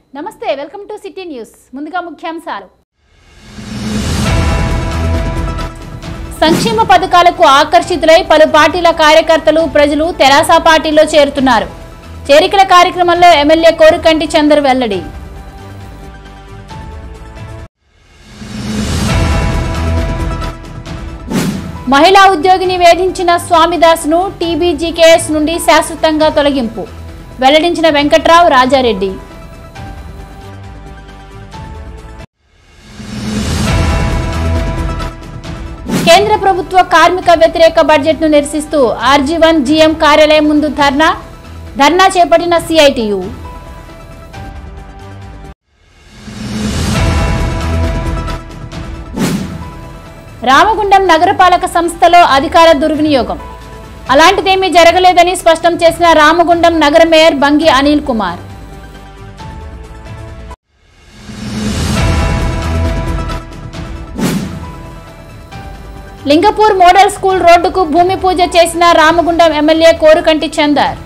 నమస్తే welcome to city news ముందుగా ముఖ్యాంశాలు సంక్షేమ పథకాలకు ఆకర్షితులై పలు పార్టీల కార్యకర్తలు ప్రజలు తెరాస పార్టీలో చేరుతున్నారు చేరికల కార్యక్రమంలో ఎమ్మెల్యే కోరుకంటి చందర్ వెల్లడి మహిళా ఉద్యోగిని వేధించిన స్వామిదాస్ను టీబీజీకేఎస్ నుండి శాశ్వతంగా తొలగింపు వెల్లడించిన వెంకట్రావు రాజారెడ్డి కేంద్ర ప్రభుత్వ కార్మిక వ్యతిరేక బడ్జెట్ ను నిరసిస్తూ ఆర్జీ వన్ జీఎం కార్యాలయం ముందు ధర్నా ధర్నా చేపట్టిన సిఐటియు రామగుండం నగరపాలక సంస్థలో అధికార దుర్వినియోగం అలాంటిదేమీ జరగలేదని స్పష్టం చేసిన రామగుండం నగర mayor Bangi Anil Kumar Lingapur model school రోడ్డుకు భూమి పూజ చేసిన రామగుండం ఎమ్మెల్యే కోరుకంటి చందర్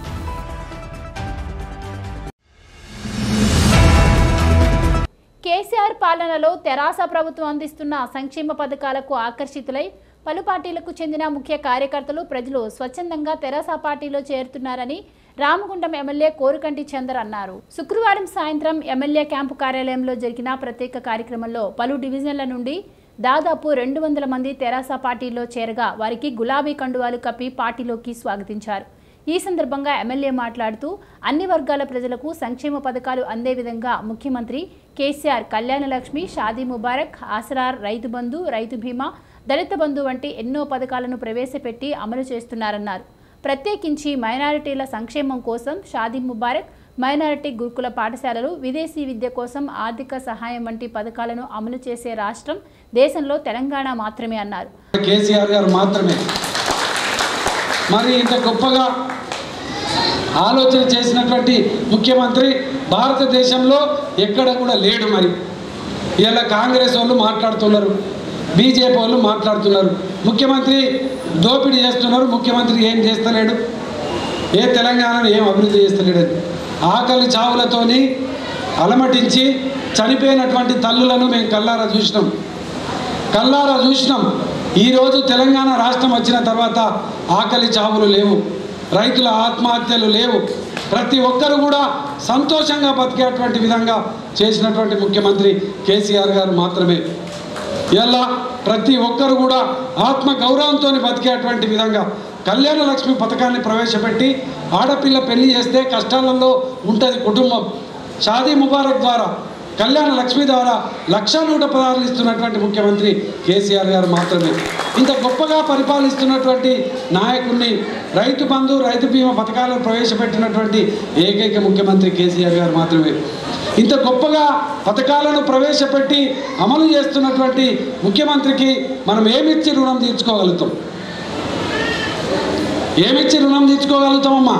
కేసీఆర్ పాలనలో తెరాస ప్రభుత్వం అందిస్తున్న సంక్షేమ పథకాలకు ఆకర్షితులై పలు పార్టీలకు చెందిన ముఖ్య కార్యకర్తలు ప్రజలు స్వచ్ఛందంగా తెరాస పార్టీలో చేరుతున్నారని రామగుండం ఎమ్మెల్యే కోరుకంటి చందర్ అన్నారు శుక్రవారం సాయంత్రం ఎమ్మెల్యే క్యాంపు కార్యాలయంలో జరిగిన ప్రత్యేక కార్యక్రమంలో పలు డివిజన్ల నుండి దాదాపు రెండు వందల మంది తెరాస పార్టీలో చేరగా వారికి గులాబీ కండువాలు కప్పి పార్టీలోకి స్వాగతించారు ఈ సందర్భంగా ఎమ్మెల్యే మాట్లాడుతూ అన్ని వర్గాల ప్రజలకు సంక్షేమ పథకాలు అందే విధంగా ముఖ్యమంత్రి కేసీఆర్ కళ్యాణ లక్ష్మి షాదీ ముబారక్ ఆసరార్ రైతు బంధు రైతు బీమా దళిత బంధు వంటి ఎన్నో పథకాలను ప్రవేశపెట్టి అమలు చేస్తున్నారన్నారు ప్రత్యేకించి మైనారిటీల సంక్షేమం కోసం షాదీ ముబారక్ మైనారిటీ గురుకుల పాఠశాలలు విదేశీ విద్య కోసం ఆర్థిక సహాయం వంటి పథకాలను అమలు చేసే రాష్ట్రం దేశంలో తెలంగాణ మాత్రమే అన్నారు కేసీఆర్ గారు మాత్రమే మరి ఇంత గొప్పగా ఆలోచన చేసినటువంటి ముఖ్యమంత్రి భారతదేశంలో ఎక్కడ కూడా లేడు మరి ఇలా కాంగ్రెస్ వాళ్ళు మాట్లాడుతున్నారు బీజేపీ వాళ్ళు మాట్లాడుతున్నారు ముఖ్యమంత్రి దోపిడీ చేస్తున్నారు ముఖ్యమంత్రి ఏం చేస్తలేడు ఏ తెలంగాణను ఏం అభివృద్ధి చేస్తలేడు ఆకలి చావులతోని అలమటించి చనిపోయినటువంటి తల్లులను మేము కల్లారా చూసినాం కల్లారా చూసినాం ఈరోజు తెలంగాణ రాష్ట్రం వచ్చిన తర్వాత ఆకలి చావులు లేవు రైతుల ఆత్మహత్యలు లేవు ప్రతి ఒక్కరు కూడా సంతోషంగా బతికేటువంటి విధంగా చేసినటువంటి ముఖ్యమంత్రి కేసీఆర్ గారు మాత్రమే ఇలా ప్రతి ఒక్కరు కూడా ఆత్మ గౌరవంతో బతికేటువంటి విధంగా కళ్యాణ లక్ష్మి పథకాన్ని ప్రవేశపెట్టి ఆడపిల్ల పెళ్లి చేస్తే కష్టాలలో ఉంటుంది కుటుంబం షాదీ ముబారక్ ద్వారా కళ్యాణ లక్ష్మి ద్వారా లక్ష నూట పదార్లు ఇస్తున్నటువంటి ముఖ్యమంత్రి కేసీఆర్ గారు మాత్రమే ఇంత గొప్పగా పరిపాలిస్తున్నటువంటి నాయకుడిని రైతు బంధు రైతు బీమా పథకాలను ప్రవేశపెట్టినటువంటి ఏకైక ముఖ్యమంత్రి కేసీఆర్ గారు మాత్రమే ఇంత గొప్పగా పథకాలను ప్రవేశపెట్టి అమలు చేస్తున్నటువంటి ముఖ్యమంత్రికి మనం ఏమిచ్చి రుణం తీర్చుకోగలుగుతాం ఏమిచ్చి రుణం తీర్చుకోగలుగుతామమ్మా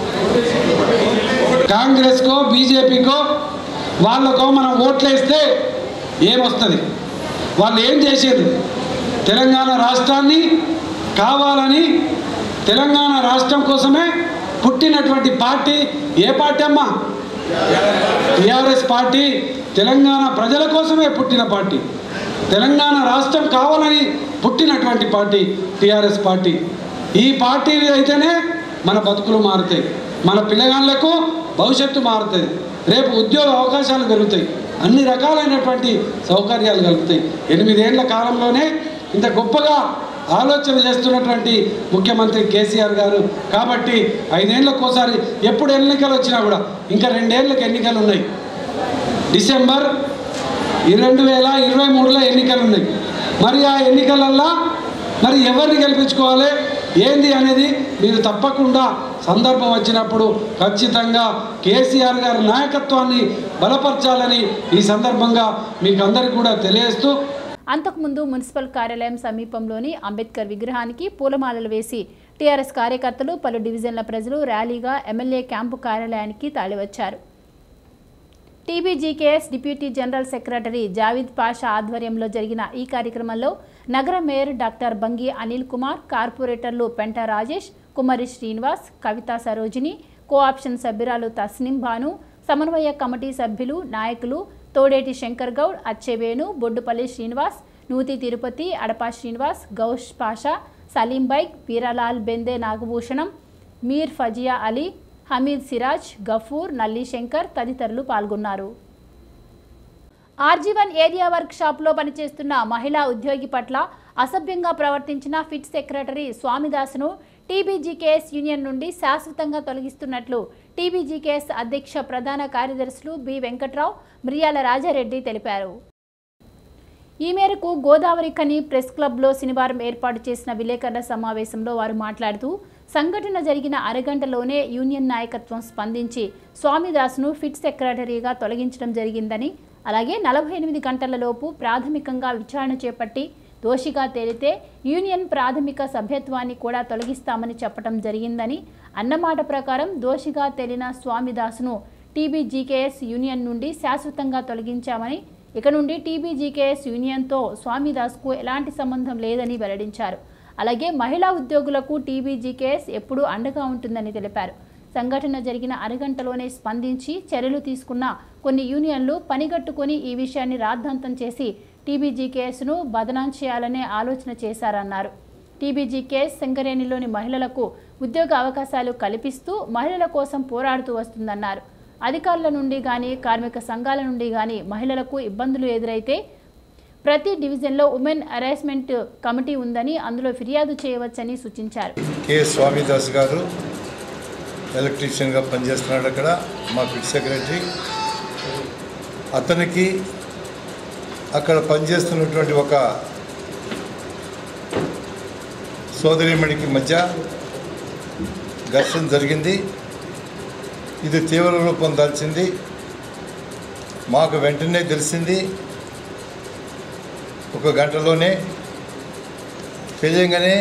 కాంగ్రెస్కో బీజేపీకో వాళ్ళకో మనం ఓట్లేస్తే ఏమొస్తుంది వాళ్ళు ఏం చేసేది తెలంగాణ రాష్ట్రాన్ని కావాలని తెలంగాణ రాష్ట్రం కోసమే పుట్టినటువంటి పార్టీ ఏ పార్టీ అమ్మా టీఆర్ఎస్ పార్టీ తెలంగాణ ప్రజల కోసమే పుట్టిన పార్టీ తెలంగాణ రాష్ట్రం కావాలని పుట్టినటువంటి పార్టీ టీఆర్ఎస్ పార్టీ ఈ పార్టీ అయితేనే మన బతుకులు మారుతాయి మన పిల్లగాళ్ళకు భవిష్యత్తు మారుతుంది రేపు ఉద్యోగ అవకాశాలు పెరుగుతాయి అన్ని రకాలైనటువంటి సౌకర్యాలు కలుగుతాయి ఎనిమిదేళ్ల కాలంలోనే ఇంత గొప్పగా ఆలోచన చేస్తున్నటువంటి ముఖ్యమంత్రి కేసీఆర్ గారు కాబట్టి ఐదేళ్లకోసారి ఎప్పుడు ఎన్నికలు వచ్చినా కూడా ఇంకా రెండేళ్లకు ఎన్నికలు ఉన్నాయి డిసెంబర్ రెండు వేల ఇరవై మూడులో ఎన్నికలు ఉన్నాయి మరి ఆ ఎన్నికలల్లో మరి ఎవరిని గెలిపించుకోవాలి ఏంది అనేది మీరు తప్పకుండా సందర్భం వచ్చినప్పుడు ఖచ్చితంగా కేసీఆర్ గారి నాయకత్వాన్ని బలపరచాలని ఈ సందర్భంగా మీకు అందరికీ కూడా తెలియజేస్తూ అంతకుముందు మున్సిపల్ కార్యాలయం సమీపంలోని అంబేద్కర్ విగ్రహానికి పూలమాలలు వేసి టీఆర్ఎస్ కార్యకర్తలు పలు డివిజన్ల ప్రజలు ర్యాలీగా ఎమ్మెల్యే క్యాంపు కార్యాలయానికి తరలివచ్చారు TBGKS deputy general secretary Javeed Pasha ఆధ్వర్యంలో జరిగిన ఈ కార్యక్రమంలో నగర మేయర్ డాక్టర్ బంగి అనిల్ కుమార్ కార్పొరేటర్లు పెంట రాజేష్ కుమారి శ్రీనివాస్ కవితా సరోజిని కోఆప్షన్ సభ్యురాలు తస్నిం భాను సమన్వయ కమిటీ సభ్యులు నాయకులు తోడేటి శంకర్ గౌడ్ అచ్చెవేణు బొడ్డుపల్లి శ్రీనివాస్ నూతి తిరుపతి అడపా శ్రీనివాస్ గౌష్ పాషా సలీం బైక్ వీరలాల్ బెందే నాగభూషణం మీర్ ఫజియా అలీ హమీద్ సిరాజ్ గఫూర్ నల్లి శంకర్ తదితరులు పాల్గొన్నారు ఆర్జీవన్ ఏరియా వర్క్ షాప్లో పనిచేస్తున్న మహిళా ఉద్యోగి పట్ల అసభ్యంగా ప్రవర్తించిన ఫిట్ సెక్రటరీ స్వామిదాసును టీబీజీకేఎస్ యూనియన్ నుండి శాశ్వతంగా తొలగిస్తున్నట్లు టీబీజీకేఎస్ అధ్యక్ష ప్రధాన కార్యదర్శులు బి వెంకట్రావు మిర్యాల రాజారెడ్డి తెలిపారు ఈ మేరకు గోదావరి ఖని ప్రెస్ క్లబ్లో శనివారం ఏర్పాటు చేసిన విలేకరుల సమావేశంలో వారు మాట్లాడుతూ సంఘటన జరిగిన అరగంటలోనే యూనియన్ నాయకత్వం స్పందించి స్వామిదాసును ఫిట్ సెక్రటరీగా తొలగించడం జరిగిందని అలాగే నలభై ఎనిమిది గంటలలోపు ప్రాథమికంగా విచారణ చేపట్టి దోషిగా తేలితే యూనియన్ ప్రాథమిక సభ్యత్వాన్ని కూడా తొలగిస్తామని చెప్పడం జరిగిందని అన్నమాట ప్రకారం దోషిగా తేలిన స్వామిదాసును టీబీజీకేఎస్ యూనియన్ నుండి శాశ్వతంగా తొలగించామని ఇక నుండి టీబీజీకేఎస్ యూనియన్తో స్వామిదాస్కు ఎలాంటి సంబంధం లేదని వెల్లడించారు అలాగే మహిళా ఉద్యోగులకు టీబీజీకేఎస్ ఎప్పుడూ అండగా ఉంటుందని తెలిపారు సంఘటన జరిగిన అరగంటలోనే స్పందించి చర్యలు తీసుకున్న కొన్ని యూనియన్లు పనిగట్టుకొని ఈ విషయాన్ని రాద్ధాంతం చేసి టీబీజీకేఎస్ను బదనాం చేయాలనే ఆలోచన చేశారన్నారు టీబీజీకేఎస్ సింగరేణిలోని మహిళలకు ఉద్యోగ అవకాశాలు కల్పిస్తూ మహిళల కోసం పోరాడుతూ వస్తుందన్నారు అధికారుల నుండి కానీ కార్మిక సంఘాల నుండి కానీ మహిళలకు ఇబ్బందులు ఎదురైతే ప్రతి డివిజన్లో ఉమెన్ హెరాస్మెంట్ కమిటీ ఉందని అందులో ఫిర్యాదు చేయవచ్చని సూచించారు కె స్వామిదాస్ గారు ఎలక్ట్రీషియన్గా పనిచేస్తున్నాడు అక్కడ మా ఫిట్ సెక్రటరీ అతనికి అక్కడ పనిచేస్తున్నటువంటి ఒక సోదరిమణికి మధ్య ఘర్షణ జరిగింది ఇది తీవ్ర రూపం దాల్చింది మాకు వెంటనే తెలిసింది ఒక గంటలోనే తెలియగానే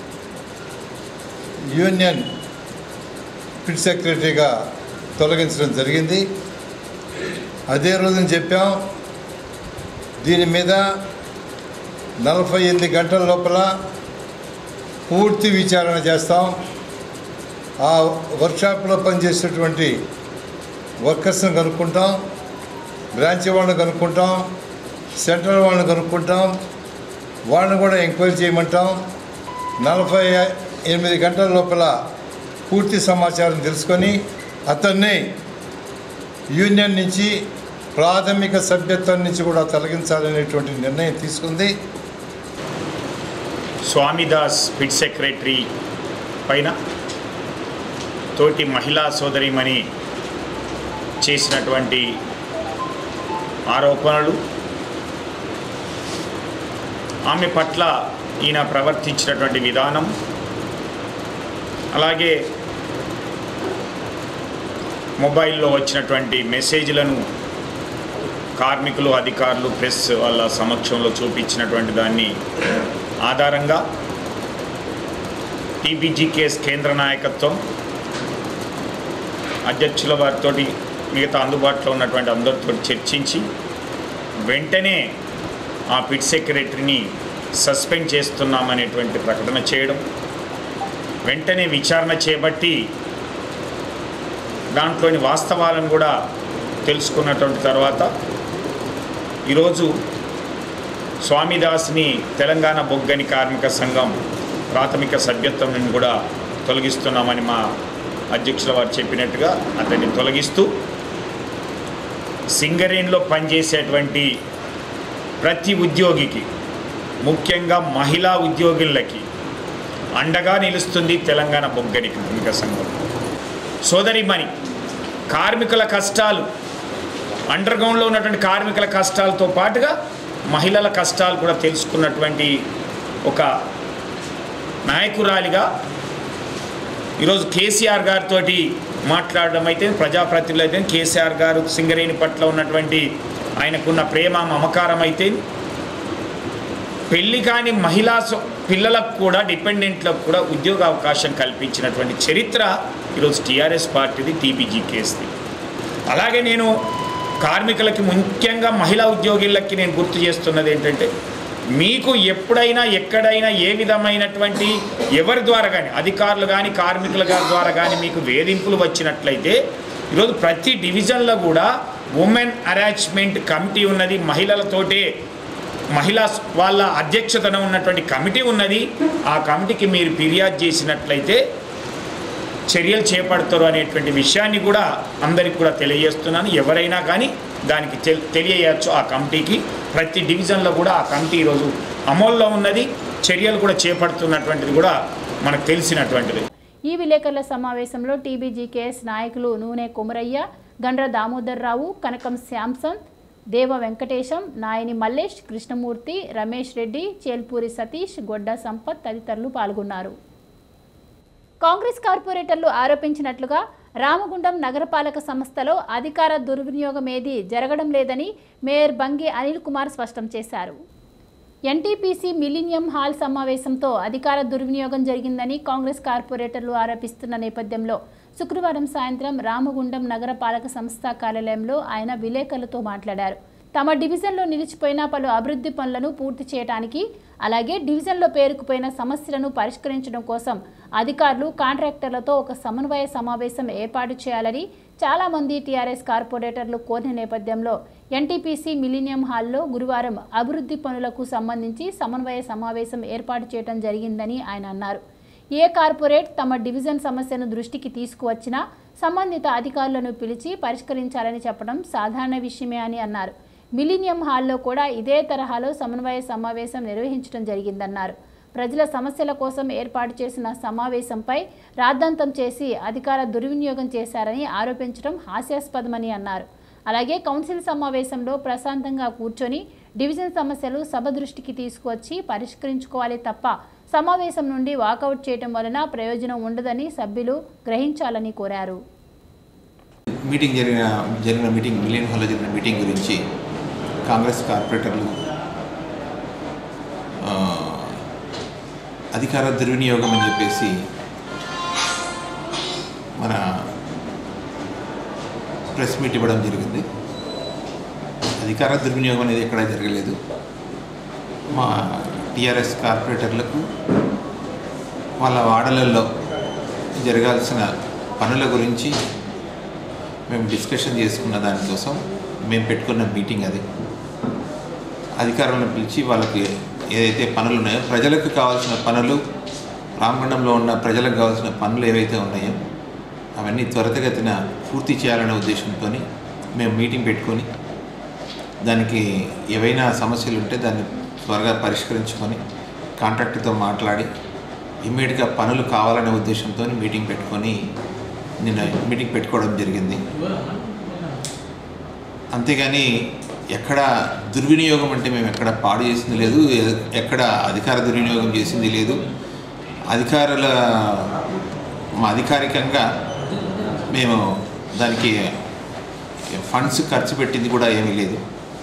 యూనియన్ ఫిట్ సెక్రటరీగా తొలగించడం జరిగింది అదే రోజున చెప్పాం దీని మీద నలభై ఎనిమిది గంటల లోపల పూర్తి విచారణ చేస్తాం ఆ వర్క్షాప్లో పనిచేసేటువంటి వర్కర్స్ని కనుక్కుంటాం బ్రాంచ్ వాళ్ళని కనుక్కుంటాం సెంట్రల్ వాళ్ళని కనుక్కుంటాం వాళ్ళని కూడా ఎంక్వైరీ చేయమంటాం నలభై ఎనిమిది గంటల లోపల పూర్తి సమాచారం తెలుసుకొని అతన్ని యూనియన్ నుంచి ప్రాథమిక సభ్యత్వం నుంచి కూడా తొలగించాలనేటువంటి నిర్ణయం తీసుకుంది స్వామిదాస్ ఫిట్ సెక్రటరీ పైన తోటి మహిళా సోదరిమణి చేసినటువంటి ఆరోపణలు ఆమె పట్ల ఈయన ప్రవర్తించినటువంటి విధానం అలాగే మొబైల్లో వచ్చినటువంటి మెసేజ్లను కార్మికులు అధికారులు ప్రెస్ వాళ్ళ సమక్షంలో చూపించినటువంటి దాన్ని ఆధారంగా టీబీజీ కేస్ కేంద్ర నాయకత్వం అధ్యక్షుల వారితో మిగతా అందుబాటులో ఉన్నటువంటి అందరితో చర్చించి వెంటనే ఆ పిట్ సెక్రటరీని సస్పెండ్ చేస్తున్నామనేటువంటి ప్రకటన చేయడం వెంటనే విచారణ చేపట్టి దాంట్లోని వాస్తవాలను కూడా తెలుసుకున్నటువంటి తర్వాత ఈరోజు స్వామిదాస్ని తెలంగాణ బొగ్గని కార్మిక సంఘం ప్రాథమిక సభ్యత్వం నుండి కూడా తొలగిస్తున్నామని మా అధ్యక్షుల వారు చెప్పినట్టుగా అతన్ని తొలగిస్తూ సింగరేణిలో పనిచేసేటువంటి ప్రతి ఉద్యోగికి ముఖ్యంగా మహిళా ఉద్యోగులకి అండగా నిలుస్తుంది తెలంగాణ బొగ్గని కార్మిక సంఘం సోదరిమణి కార్మికుల కష్టాలు అండర్ గ్రౌండ్లో ఉన్నటువంటి కార్మికుల కష్టాలతో పాటుగా మహిళల కష్టాలు కూడా తెలుసుకున్నటువంటి ఒక నాయకురాలిగా ఈరోజు కేసీఆర్ గారితో మాట్లాడడం అయితే ప్రజాప్రతినిధులు అయితే కేసీఆర్ గారు సింగరేణి పట్ల ఉన్నటువంటి ఆయనకున్న ప్రేమ మమకారం అయితే పెళ్లి కాని మహిళా సో- పిల్లలకు కూడా డిపెండెంట్లకు కూడా ఉద్యోగ అవకాశం కల్పించినటువంటి చరిత్ర ఈరోజు టీఆర్ఎస్ పార్టీది టీబీజీ కేసుది అలాగే నేను కార్మికులకి ముఖ్యంగా మహిళా ఉద్యోగులకి నేను గుర్తు చేస్తున్నది ఏంటంటే మీకు ఎప్పుడైనా ఎక్కడైనా ఏ విధమైనటువంటి ఎవరి ద్వారా కానీ అధికారులు కానీ కార్మికుల గారి ద్వారా కానీ మీకు వేధింపులు వచ్చినట్లయితే ఈరోజు ప్రతి డివిజన్లో కూడా ఉమెన్ అరాచ్మెంట్ కమిటీ ఉన్నది మహిళలతోటే మహిళా స్- వాళ్ళ అధ్యక్షతన ఉన్నటువంటి కమిటీ ఉన్నది ఆ కమిటీకి మీరు ఫిర్యాదు చేసినట్లయితే చర్యలు చేపడతారు అనేటువంటి విషయాన్ని కూడా అందరికి కూడా తెలియజేస్తున్నాను ఎవరైనా కానీ దానికి తెల్- తెలియజేయచ్చు ఆ కమిటీకి ప్రతి డివిజన్లో కూడా ఆ కమిటీ ఈరోజు అమల్లో ఉన్నది చర్యలు కూడా చేపడుతున్నటువంటిది కూడా మనకు తెలిసినటువంటిది ఈ విలేకరుల సమావేశంలో టీబీజీకేఎస్ నాయకులు నూనె కుమరయ్య గండ్ర దామోదర్ రావు కనకం శాంసన్ దేవ వెంకటేశం నాయని మల్లేష్ కృష్ణమూర్తి రమేష్ రెడ్డి చేల్పూరి సతీష్ గొడ్డ సంపత్ తదితరులు పాల్గొన్నారు కాంగ్రెస్ కార్పొరేటర్లు ఆరోపించినట్లుగా రామగుండం నగరపాలక సంస్థలో అధికార దుర్వినియోగం ఏదీ జరగడం లేదని మేయర్ బంగి అనిల్ కుమార్ స్పష్టం చేశారు ఎన్టీపీసీ మిలీనియం హాల్ సమావేశంతో అధికార దుర్వినియోగం జరిగిందని కాంగ్రెస్ కార్పొరేటర్లు ఆరోపిస్తున్న నేపథ్యంలో శుక్రవారం సాయంత్రం రామగుండం నగరపాలక సంస్థ కార్యాలయంలో ఆయన విలేకరులతో మాట్లాడారు తమ డివిజన్లో నిలిచిపోయిన పలు అభివృద్ధి పనులను పూర్తి చేయడానికి అలాగే డివిజన్లో పేరుకుపోయిన సమస్యలను పరిష్కరించడం కోసం అధికారులు కాంట్రాక్టర్లతో ఒక సమన్వయ సమావేశం ఏర్పాటు చేయాలని చాలామంది టీఆర్ఎస్ కార్పొరేటర్లు కోరిన నేపథ్యంలో ఎన్టీపీసీ మిలీనియం హాల్లో గురువారం అభివృద్ధి పనులకు సంబంధించి సమన్వయ సమావేశం ఏర్పాటు చేయడం జరిగిందని ఆయన అన్నారు ఏ కార్పొరేట్ తమ డివిజన్ సమస్యను దృష్టికి తీసుకువచ్చినా సంబంధిత అధికారులను పిలిచి పరిష్కరించాలని చెప్పడం సాధారణ విషయమే అని అన్నారు మిలీనియం హాల్లో కూడా ఇదే తరహాలో సమన్వయ సమావేశం నిర్వహించడం జరిగిందన్నారు ప్రజల సమస్యల కోసం ఏర్పాటు చేసిన సమావేశంపై రాద్ధాంతం చేసి అధికార దుర్వినియోగం చేశారని ఆరోపించడం హాస్యాస్పదమని అన్నారు అలాగే కౌన్సిల్ సమావేశంలో ప్రశాంతంగా కూర్చొని డివిజన్ సమస్యలు సభ దృష్టికి తీసుకువచ్చి పరిష్కరించుకోవాలి తప్ప సమావేశం నుండి వాకౌట్ చేయడం వలన ప్రయోజనం ఉండదని సభ్యులు గ్రహించాలని కోరారు మీటింగ్ జరిగిన జరిగిన మీటింగ్ మిలియన్ హాల్లో జరిగిన మీటింగ్ గురించి కాంగ్రెస్ కార్పొరేటర్లు ఆ, అధికార దుర్వినియోగం అని చెప్పేసి మన ప్రెస్ మీట్ ఇవ్వడం జరిగింది అధికార దుర్వినియోగం అనేది ఎక్కడా జరగలేదు మా టీఆర్ఎస్ కార్పొరేటర్లకు వాళ్ళ వాడలలో జరగాల్సిన పనుల గురించి మేము డిస్కషన్ చేసుకున్న దానికోసం మేము పెట్టుకున్న మీటింగ్ అది అధికారులను పిలిచి వాళ్ళకి ఏదైతే పనులు ఉన్నాయో ప్రజలకు కావాల్సిన పనులు రామగుండంలో ఉన్న ప్రజలకు కావాల్సిన పనులు ఏవైతే ఉన్నాయో అవన్నీ త్వరితగతిన పూర్తి చేయాలనే ఉద్దేశంతో మేము మీటింగ్ పెట్టుకొని దానికి ఏవైనా సమస్యలు ఉంటే దాన్ని త్వరగా పరిష్కరించుకొని కాంట్రాక్టర్తో మాట్లాడి ఇమ్మీడియట్గా పనులు కావాలనే ఉద్దేశంతో మీటింగ్ పెట్టుకొని నిన్న మీటింగ్ పెట్టుకోవడం జరిగింది అంతేగాని ఎక్కడ దుర్వినియోగం అంటే మేము ఎక్కడ పాడు చేసింది లేదు ఎ- ఎక్కడ అధికార దుర్వినియోగం చేసింది లేదు అధికారుల మా అధికారికంగా మేము దానికి ఫండ్స్ ఖర్చు పెట్టింది కూడా ఏమీ లేదు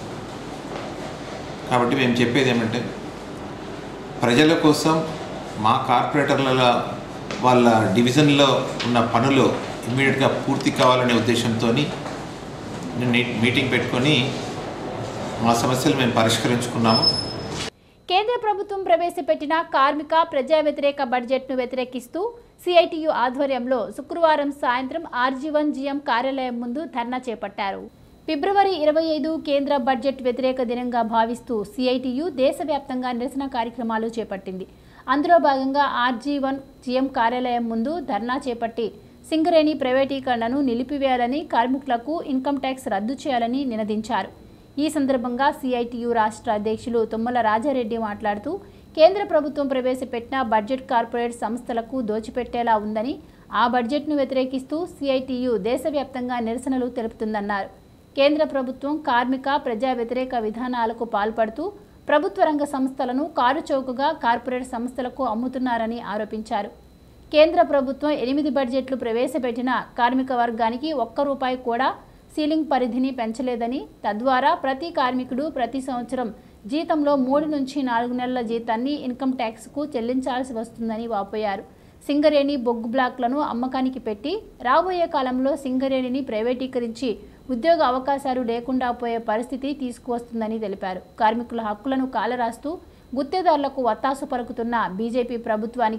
కాబట్టి మేము చెప్పేది ఏమంటే ప్రజల కోసం మా కార్పొరేటర్ల వాళ్ళ డివిజన్లో ఉన్న పనులు ఇమ్మీడియట్గా పూర్తి కావాలనే ఉద్దేశంతో నిన్న మీటింగ్ పెట్టుకొని మా సమస్యలు మేము పరిష్కరించుకున్నాము కేంద్ర ప్రభుత్వం ప్రవేశపెట్టిన కార్మిక ప్రజా వ్యతిరేక బడ్జెట్ను వ్యతిరేకిస్తూ సిఐటియు ఆధ్వర్యంలో శుక్రవారం సాయంత్రం ఆర్జీవన్ జిఎం కార్యాలయం ముందు ధర్నా చేపట్టారు ఫిబ్రవరి ఇరవై ఐదు కేంద్ర బడ్జెట్ వ్యతిరేక దినంగా భావిస్తూ సిఐటియు దేశవ్యాప్తంగా నిరసన కార్యక్రమాలు చేపట్టింది అందులో భాగంగా ఆర్జీ వన్ జిఎం కార్యాలయం ముందు ధర్నా చేపట్టి సింగరేణి ప్రైవేటీకరణను నిలిపివేయాలని కార్మికులకు ఇన్కమ్ ట్యాక్స్ రద్దు చేయాలని నినదించారు ఈ సందర్భంగా సిఐటియు రాష్ట్ర అధ్యక్షులు తుమ్మల రాజారెడ్డి మాట్లాడుతూ కేంద్ర ప్రభుత్వం ప్రవేశపెట్టిన బడ్జెట్ కార్పొరేట్ సంస్థలకు దోచిపెట్టేలా ఉందని ఆ బడ్జెట్ను వ్యతిరేకిస్తూ సిఐటియు దేశవ్యాప్తంగా నిరసనలు తెలుపుతుందన్నారు కేంద్ర ప్రభుత్వం కార్మిక ప్రజా వ్యతిరేక విధానాలకు పాల్పడుతూ ప్రభుత్వ రంగ సంస్థలను కారుచౌకగా కార్పొరేట్ సంస్థలకు అమ్ముతున్నారని ఆరోపించారు కేంద్ర ప్రభుత్వం ఎనిమిది బడ్జెట్లు ప్రవేశపెట్టిన కార్మిక వర్గానికి ఒక్క రూపాయి కూడా సీలింగ్ పరిధిని పెంచలేదని తద్వారా ప్రతి కార్మికుడు ప్రతి సంవత్సరం జీతంలో మూడు నుంచి నాలుగు నెలల జీతాన్ని ఇన్కమ్ ట్యాక్స్కు చెల్లించాల్సి వస్తుందని వాపోయారు సింగరేణి బొగ్గు బ్లాక్లను అమ్మకానికి పెట్టి రాబోయే కాలంలో సింగరేణిని ప్రైవేటీకరించి ఉద్యోగ అవకాశాలు లేకుండా పోయే పరిస్థితి తీసుకువస్తుందని తెలిపారు కార్మికుల హక్కులను కాలరాస్తూ గుత్తేదారులకు వత్తాసు పలుకుతున్న బీజేపీ ప్రభుత్వానికి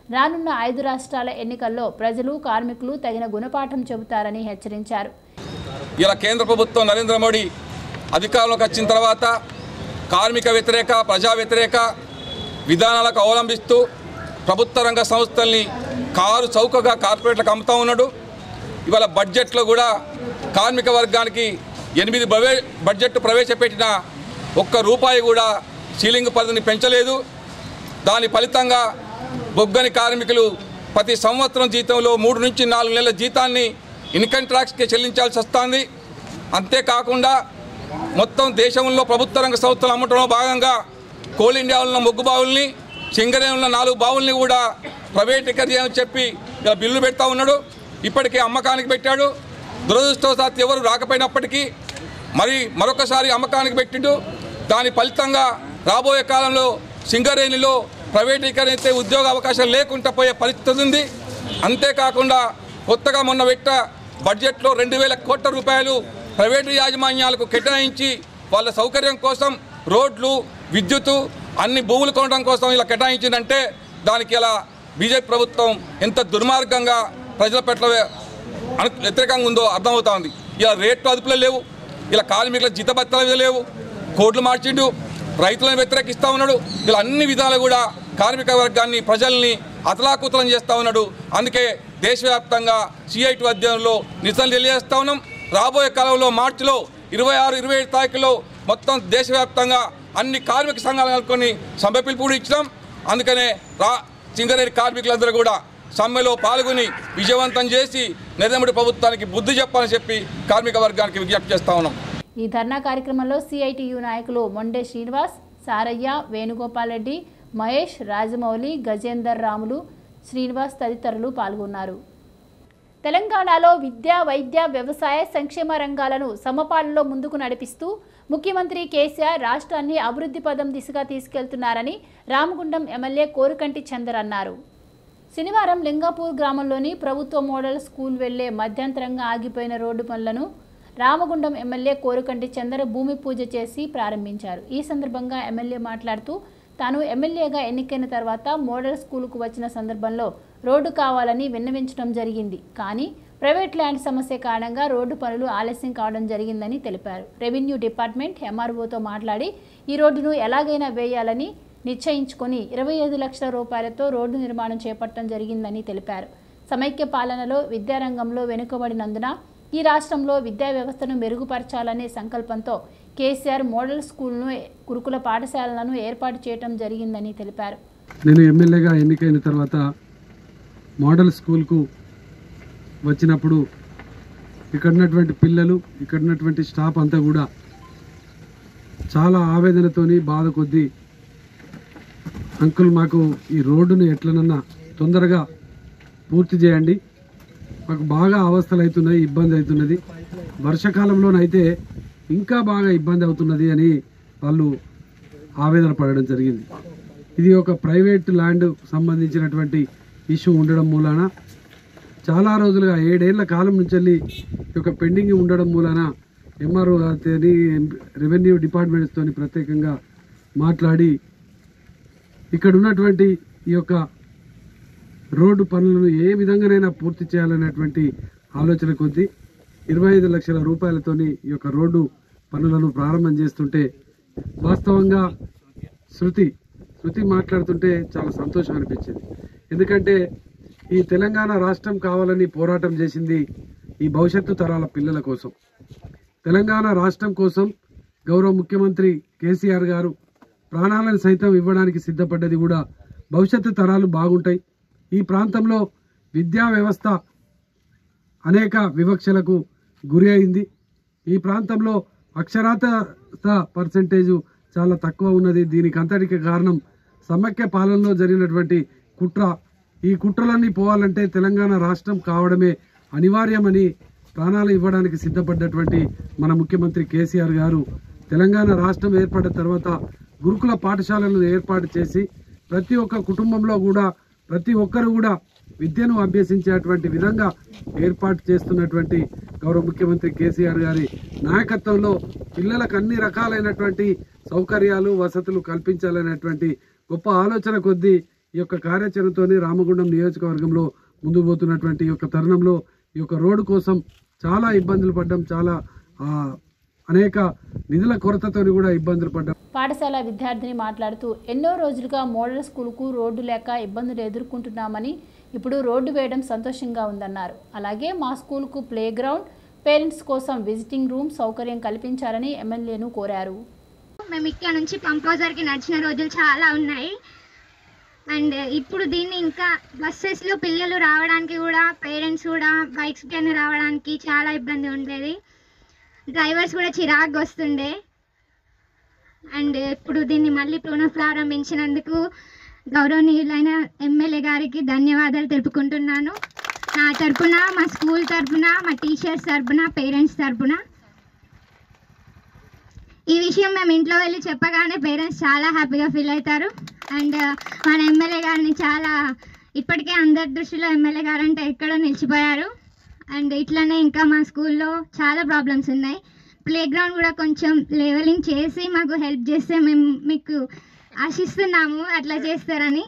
రానున్న ఐదు రాష్ట్రాల ఎన్నికల్లో ప్రజలు కార్మికులు తగిన గుణపాఠం చెబుతారని హెచ్చరించారు ఇలా కేంద్ర ప్రభుత్వం నరేంద్ర మోడీ అధికారంలోకి వచ్చిన తర్వాత కార్మిక వ్యతిరేక ప్రజా వ్యతిరేక విధానాలకు అవలంబిస్తూ ప్రభుత్వ రంగ సంస్థల్ని కారు చౌకగా కార్పొరేట్లకు అమ్ముతా ఉన్నాడు ఇవాళ బడ్జెట్లో కూడా కార్మిక వర్గానికి ఎనిమిది బవే బడ్జెట్ ప్రవేశపెట్టిన ఒక్క రూపాయి కూడా సీలింగ్ పరిధిని పెంచలేదు దాని ఫలితంగా బొగ్గని కార్మికులు ప్రతి సంవత్సరం జీతంలో మూడు నుంచి నాలుగు నెలల జీతాన్ని ఇన్కమ్ ట్యాక్స్కి చెల్లించాల్సి వస్తుంది అంతేకాకుండా మొత్తం దేశంలో ప్రభుత్వ రంగ సంస్థలు అమ్మటంలో భాగంగా కోల్ ఇండియా ఉన్న మొగ్గు బావుల్ని సింగరే ఉన్న నాలుగు బావుల్ని కూడా ప్రైవేటీకరించని చెప్పి ఇలా బిల్లు పెడతా ఉన్నాడు ఇప్పటికే అమ్మకానికి పెట్టాడు దురదృష్టవశాత్తు ఎవరు రాకపోయినప్పటికీ మరి మరొకసారి అమ్మకానికి పెట్టిండు దాని ఫలితంగా రాబోయే కాలంలో సింగరేణిలో ప్రైవేటీకరిస్తే ఉద్యోగ అవకాశం లేకుండా పోయే పరిస్థితి ఉంది అంతేకాకుండా కొత్తగా మొన్న పెట్ట బడ్జెట్లో రెండు వేల కోట్ల రూపాయలు ప్రైవేటు యాజమాన్యాలకు కేటాయించి వాళ్ళ సౌకర్యం కోసం రోడ్లు విద్యుత్తు అన్ని భూములు కొనడం కోసం ఇలా కేటాయించిందంటే దానికి ఇలా బీజేపీ ప్రభుత్వం ఎంత దుర్మార్గంగా ప్రజల పట్ల అను వ్యతిరేకంగా ఉందో అర్థమవుతా ఉంది ఇలా రేట్లు అదుపులో లేవు ఇలా కార్మికుల జీతభత్యాలు లేవు కోట్లు మార్చిండు రైతులను వ్యతిరేకిస్తూ ఉన్నాడు ఇలా అన్ని విధాలు కూడా కార్మిక వర్గాన్ని ప్రజల్ని అతలాకుతలం చేస్తూ ఉన్నాడు అందుకే దేశవ్యాప్తంగా సిఐటి అధ్యయనంలో నిరసనలు తెలియజేస్తా ఉన్నాం రాబోయే కాలంలో మార్చిలో ఇరవై ఆరు ఇరవై ఏడు తారీఖులో మొత్తం దేశవ్యాప్తంగా అన్ని కార్మిక సంఘాలు కలుపుకొని సమ్మె పిలుపు కూడా ఇచ్చినాం అందుకనే రా సింగరేణి కార్మికులందరూ కూడా సమ్మెలో పాల్గొని విజయవంతం చేసి నరేంద్ర ప్రభుత్వానికి బుద్ధి చెప్పాలని చెప్పి కార్మిక వర్గానికి విజ్ఞప్తి చేస్తా ఉన్నాం ఈ ధర్నా కార్యక్రమంలో సిఐటియు నాయకులు మొండే శ్రీనివాస్ సారయ్య వేణుగోపాల్ రెడ్డి మహేష్ రాజమౌళి గజేందర్ రాములు శ్రీనివాస్ తదితరులు పాల్గొన్నారు తెలంగాణలో విద్య వైద్య వ్యవసాయ సంక్షేమ రంగాలను సమపాలలో ముందుకు నడిపిస్తూ ముఖ్యమంత్రి కేసీఆర్ రాష్ట్రాన్ని అభివృద్ధి పదం దిశగా తీసుకెళ్తున్నారని రామగుండం ఎమ్మెల్యే కోరుకంటి చందర్ అన్నారు శనివారం లింగాపూర్ గ్రామంలోని ప్రభుత్వ మోడల్ స్కూల్ వెళ్లే మధ్యంతరంగా ఆగిపోయిన రోడ్డు పనులను రామగుండం ఎమ్మెల్యే కోరుకంటి చందర్ భూమి పూజ చేసి ప్రారంభించారు ఈ సందర్భంగా ఎమ్మెల్యే మాట్లాడుతూ తాను ఎమ్మెల్యేగా ఎన్నికైన తర్వాత మోడల్ స్కూలుకు వచ్చిన సందర్భంలో రోడ్డు కావాలని విన్నవించడం జరిగింది కానీ ప్రైవేట్ ల్యాండ్ సమస్య కారణంగా రోడ్డు పనులు ఆలస్యం కావడం జరిగిందని తెలిపారు రెవెన్యూ డిపార్ట్మెంట్ ఎంఆర్ఓతో మాట్లాడి ఈ రోడ్డును ఎలాగైనా వేయాలని నిశ్చయించుకొని ఇరవై ఐదు లక్షల రూపాయలతో రోడ్డు నిర్మాణం చేపట్టడం జరిగిందని తెలిపారు సమైక్య పాలనలో విద్యారంగంలో వెనుకబడినందున ఈ రాష్ట్రంలో విద్యా వ్యవస్థను మెరుగుపరచాలనే సంకల్పంతో కేసీఆర్ మోడల్ స్కూల్ను గురుకుల పాఠశాలలను ఏర్పాటు చేయడం జరిగిందని తెలిపారు నేను ఎమ్మెల్యేగా ఎన్నికైన తర్వాత మోడల్ స్కూల్కు వచ్చినప్పుడు ఇక్కడ ఉన్నటువంటి పిల్లలు ఇక్కడ ఉన్నటువంటి స్టాఫ్ అంతా కూడా చాలా ఆవేదనతోని బాధ కొద్దీ అంకుల్ మాకు ఈ రోడ్డును ఎట్లనన్నా తొందరగా పూర్తి చేయండి మాకు బాగా అవస్థలు అవుతున్నాయి ఇబ్బంది అవుతున్నది వర్షాకాలంలోనైతే ఇంకా బాగా ఇబ్బంది అవుతున్నది అని వాళ్ళు ఆవేదన పడడం జరిగింది ఇది ఒక ప్రైవేట్ ల్యాండ్ సంబంధించినటువంటి ఇష్యూ ఉండడం మూలాన చాలా రోజులుగా ఏడేళ్ల కాలం నుంచి వెళ్ళి ఈ యొక్క పెండింగ్ ఉండడం మూలాన ఎంఆర్ఓ గారితో రెవెన్యూ డిపార్ట్మెంట్స్తో ప్రత్యేకంగా మాట్లాడి ఇక్కడ ఉన్నటువంటి ఈ యొక్క రోడ్డు పనులను ఏ విధంగానైనా పూర్తి చేయాలనేటువంటి ఆలోచన కొద్దీ ఇరవై ఐదు లక్షల రూపాయలతోని ఈ యొక్క రోడ్డు పనులను ప్రారంభం చేస్తుంటే వాస్తవంగా శృతి శృతి మాట్లాడుతుంటే చాలా సంతోషం అనిపించింది ఎందుకంటే ఈ తెలంగాణ రాష్ట్రం కావాలని పోరాటం చేసింది ఈ భవిష్యత్తు తరాల పిల్లల కోసం తెలంగాణ రాష్ట్రం కోసం గౌరవ ముఖ్యమంత్రి కేసీఆర్ గారు ప్రాణాలను సైతం ఇవ్వడానికి సిద్ధపడ్డది కూడా భవిష్యత్తు తరాలు బాగుంటాయి ఈ ప్రాంతంలో విద్యా వ్యవస్థ అనేక వివక్షలకు గురి అయింది ఈ ప్రాంతంలో అక్షరాస్యత పర్సంటేజు చాలా తక్కువ ఉన్నది దీనికి అంతటికి కారణం సమైక్య పాలనలో జరిగినటువంటి కుట్ర ఈ కుట్రలన్నీ పోవాలంటే తెలంగాణ రాష్ట్రం కావడమే అనివార్యమని ప్రాణాలు ఇవ్వడానికి సిద్ధపడ్డటువంటి మన ముఖ్యమంత్రి కేసీఆర్ గారు తెలంగాణ రాష్ట్రం ఏర్పడిన తర్వాత గురుకుల పాఠశాలలను ఏర్పాటు చేసి ప్రతి ఒక్క కుటుంబంలో కూడా ప్రతి ఒక్కరు కూడా విద్యను అభ్యసించేటువంటి విధంగా ఏర్పాటు చేస్తున్నటువంటి గౌరవ ముఖ్యమంత్రి కేసీఆర్ గారి నాయకత్వంలో పిల్లలకు అన్ని రకాలైనటువంటి సౌకర్యాలు వసతులు కల్పించాలనేటువంటి గొప్ప ఆలోచన కొద్దీ ఈ యొక్క కార్యాచరణతోనే రామగుండం నియోజకవర్గంలో ముందుకు పోతున్నటువంటి ఈ యొక్క తరుణంలో ఈ యొక్క రోడ్డు కోసం చాలా ఇబ్బందులు పడ్డాం చాలా ఆ, అనేక నిధుల కొరతతో కూడా ఇబ్బందులు పడ్డాం పాఠశాల విద్యార్థిని మాట్లాడుతూ ఎన్నో రోజులుగా మోడల్ స్కూల్కు రోడ్డు లేక ఇబ్బందులు ఎదుర్కొంటున్నామని ఇప్పుడు రోడ్డు వేయడం సంతోషంగా ఉందన్నారు అలాగే మా స్కూల్కు ప్లే గ్రౌండ్ పేరెంట్స్ కోసం విజిటింగ్ రూమ్ సౌకర్యం కల్పించాలని ఎమ్మెల్యేను కోరారు మేము ఇక్కడ నుంచి పంపోజర్కి నడిచిన రోజులు చాలా ఉన్నాయి అండ్ ఇప్పుడు దీన్ని ఇంకా బస్సెస్లో పిల్లలు రావడానికి కూడా పేరెంట్స్ కూడా బైక్స్ పైన రావడానికి చాలా ఇబ్బంది ఉండేది డ్రైవర్స్ కూడా చిరాకు వస్తుండే అండ్ ఇప్పుడు దీన్ని మళ్ళీ పునః ప్రారంభించినందుకు గౌరవనీయులైన ఎమ్మెల్యే గారికి ధన్యవాదాలు తెలుపుకుంటున్నాను నా తరపున మా స్కూల్ తరపున మా టీచర్స్ తరపున పేరెంట్స్ తరపున ఈ విషయం మేము ఇంట్లో వెళ్ళి చెప్పగానే పేరెంట్స్ చాలా హ్యాపీగా ఫీల్ అవుతారు అండ్ మన ఎమ్మెల్యే గారిని చాలా ఇప్పటికే అందరి దృష్టిలో ఎమ్మెల్యే గారు అంటే ఎక్కడో నిలిచిపోయారు అండ్ ఇట్లనే ఇంకా మా స్కూల్లో చాలా ప్రాబ్లమ్స్ ఉన్నాయి ప్లే గ్రౌండ్ కూడా కొంచెం లెవెలింగ్ చేసి మాకు హెల్ప్ చేస్తే మేము మీకు ఆశిస్తున్నాము అట్లా చేస్తారని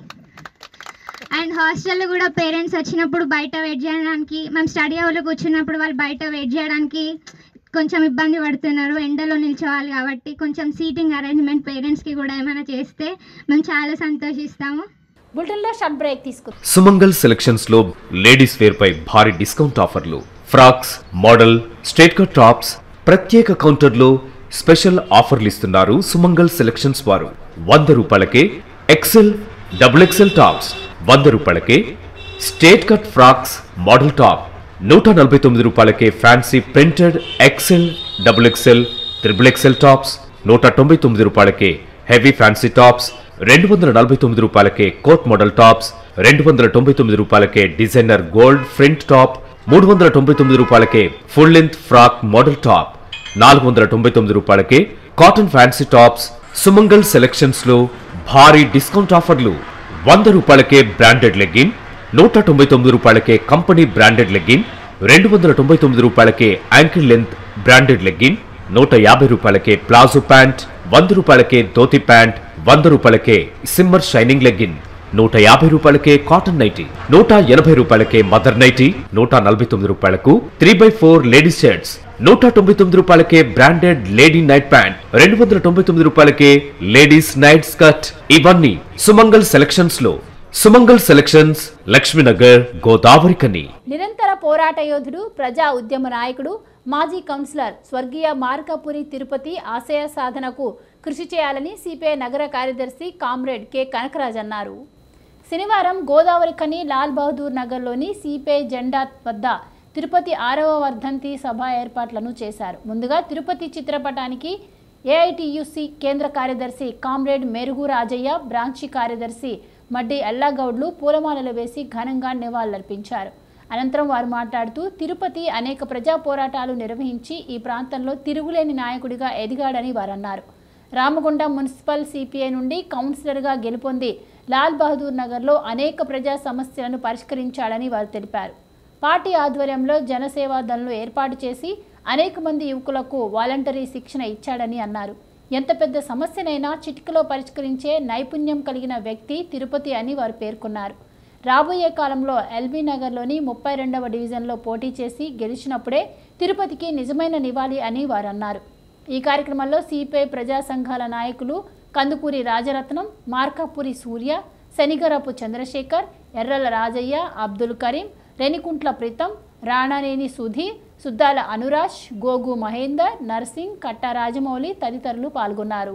అండ్ హాస్టల్లో కూడా పేరెంట్స్ వచ్చినప్పుడు బయట వెయిట్ చేయడానికి మేము స్టడీ అవర్లో కూర్చున్నప్పుడు వాళ్ళు బయట వెయిట్ చేయడానికి కొంచెం ఇబ్బంది పడుతున్నారు ఎండలో నిల్చోవాలి కాబట్టి కొంచెం సీటింగ్ అరేంజ్మెంట్ పేరెంట్స్కి కూడా ఏమైనా చేస్తే మేము చాలా సంతోషిస్తాము బులెటిన్లో షార్ట్ బ్రేక్ తీసుకుంటాం సుమంగల్ సెలక్షన్స్ లో లేడీస్ వేర్ పై భారీ డిస్కౌంట్ ఆఫర్లు frocks model straight cut tops ప్రత్యేక కౌంటర్లో స్పెషల్ ఆఫర్లు ఇస్తున్నారు సుమంగల్ సెలక్షన్స్ వారు వంద రూపాయలకే ఎక్సెల్ డబుల్ ఎక్సెల్ టాప్స్ వంద రూపాయలకే straight cut frocks model top నూట నలభై తొమ్మిది రూపాయలకే fancy printed XL double XL triple XL tops నూట తొంభై తొమ్మిది రూపాయలకే హెవీ ఫ్యాన్సీ టాప్స్ రెండు వందల నలభై తొమ్మిది రూపాయలకే కోట్ మోడల్ టాప్స్ రెండు వందల తొంభై తొమ్మిది రూపాయలకే డిజైనర్ గోల్డ్ ఫ్రంట్ టాప్ మూడు వందల తొంభై తొమ్మిది రూపాయలకే full length frock model top నాలుగు వందల తొంభై తొమ్మిది రూపాయలకే cotton fancy tops Sumangal selections లో భారీ డిస్కౌంట్ ఆఫర్లు వంద రూపాయలకే బ్రాండెడ్ లెగ్గిన్ నూట తొంభై తొమ్మిది రూపాయలకే కంపెనీ బ్రాండెడ్ లెగ్గిన్ రెండు వందల తొంభై తొమ్మిది రూపాయలకే యాంకిల్ లెంత్ బ్రాండెడ్ లెగ్గిన్ నూట యాభై రూపాయలకే ప్లాజో ప్యాంట్ వంద రూపాయలకే ధోతి ప్యాంట్ వంద రూపాయలకే సిమ్మర్ షైనింగ్ లెగ్గిన్ నూట యాభై రూపాయలకే కాటన్ నైటీ నూట ఎనభై రూపాయలకే మదర్ నైటీ నూట నలభై తొమ్మిది రూపాయలకు three by four ladies shirts నూట తొంభై తొమ్మిది రూపాయలకే బ్రాండెడ్ లేడీ నైట్ ప్యాంట్ రెండు వందల తొంభై తొమ్మిది రూపాయలకే లేడీస్ నైట్ స్కర్ట్ ఇవన్నీ సుమంగల్ సెలక్షన్స్ లో సుమంగల్ సెలక్షన్స్ లక్ష్మీనగర్ గోదావరి కని నిరంతర పోరాట యోధుడు ప్రజా ఉద్యమ నాయకుడు మాజీ కౌన్సిలర్ స్వర్గీయ మార్కాపురి తిరుపతి ఆశయ సాధనకు కృషి చేయాలని సిపిఐ నగర కార్యదర్శి కామ్రేడ్ కె కనకరాజ్ అన్నారు శనివారం గోదావరి కని లాల్ బహదూర్ నగర్లోని సిపిఐ జెండా వద్ద తిరుపతి ఆరవ వర్ధంతి సభ ఏర్పాట్లను చేశారు ముందుగా తిరుపతి చిత్రపటానికి ఏఐటియుసి కేంద్ర కార్యదర్శి కామ్రేడ్ మెరుగు రాజయ్య బ్రాంచి కార్యదర్శి మడ్డి ఎల్లాగౌడ్లు పూలమాలలు వేసి ఘనంగా నివాళులర్పించారు అనంతరం వారు మాట్లాడుతూ తిరుపతి అనేక ప్రజా పోరాటాలు నిర్వహించి ఈ ప్రాంతంలో తిరుగులేని నాయకుడిగా ఎదిగాడని వారన్నారు రామగుండం మున్సిపల్ సిపిఐ నుండి కౌన్సిలర్గా గెలుపొంది లాల్ బహదూర్ నగర్లో అనేక ప్రజా సమస్యలను పరిష్కరించాడని వారు తెలిపారు పార్టీ ఆధ్వర్యంలో జనసేవా దళను ఏర్పాటు చేసి అనేక మంది యువకులకు వాలంటరీ శిక్షణ ఇచ్చాడని అన్నారు ఎంత పెద్ద సమస్యనైనా చిటికలో పరిష్కరించే నైపుణ్యం కలిగిన వ్యక్తి తిరుపతి అని వారు పేర్కొన్నారు రాబోయే కాలంలో ఎల్బీ నగర్లోని ముప్పై రెండవ డివిజన్లో పోటీ చేసి గెలిచినప్పుడే తిరుపతికి నిజమైన నివాళి అని వారు అన్నారు ఈ కార్యక్రమంలో సిపిఐ ప్రజా సంఘాల నాయకులు కందుకూరి రాజరత్నం మార్కాపురి సూర్య శనిగరపు చంద్రశేఖర్ ఎర్రల రాజయ్య అబ్దుల్ కరీం రెనికుంట్ల ప్రీతం రాణానేని సుధీర్ సుద్దాల అనురాజ్ గోగు మహేందర్ నర్సింగ్ కట్ట రాజమౌళి తదితరులు పాల్గొన్నారు